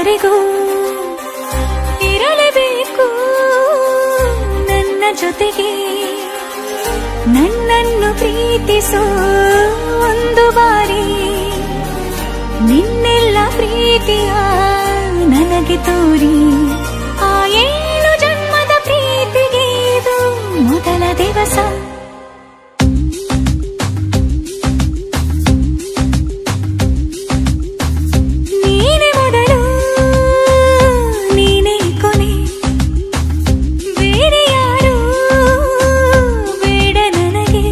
ಕೊನೆಯವರೆಗೂ ಇರಲೇಬೇಕು ನನ್ನ ಜೊತೆಗೆ ನನ್ನನ್ನು ಪ್ರೀತಿಸೋ ಒಂದು ಬಾರಿ ನಿನ್ನೆಲ್ಲ ಪ್ರೀತಿಯ ನನಗೆ ತೋರಿ ಆ ಏಳು ಜನ್ಮದ ಪ್ರೀತಿಗೆ ಇದು ಮೊದಲ ದಿವಸ ನೀನೆ ಮೊದಲು ನೀನೇ ಕೊನೆ ಬೇರೆ ಯಾರು ಬೇಡ ನನಗೆ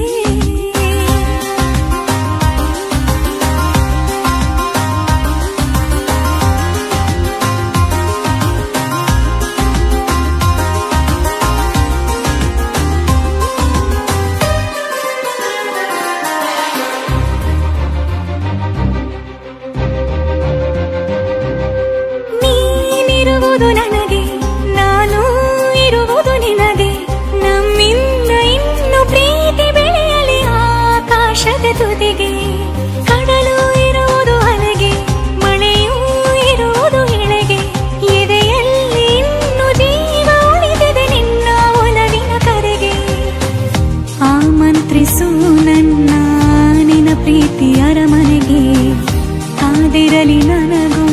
ನೀನಿರುವುದು ನನಗೆ ನಾನು ಇರುವುದು ನಿನಗೆ ನಮ್ಮಿಂದ ಇನ್ನು ಪ್ರೀತಿ ಬೆಳೆಯಲಿ ಆಕಾಶದ ತುದಿಗೆ ಕಡಲು ಇರುವುದು ಅಲೆಗೆ ಮಳೆಯೂ ಇರುವುದು ಎಳೆಗೆ ಎದೆಯಲ್ಲಿ ಇನ್ನು ಜೀವ ಉಳಿದಿದೆ ನಿನ್ನ ಒಲವಿನ ಕರೆಗೆ ಆಮಂತ್ರಿಸು ನನ್ನ ನಿನ ಪ್ರೀತಿ ಅರಮನೆಗೆ ಕಾದಿರಲಿ ನನಗೂ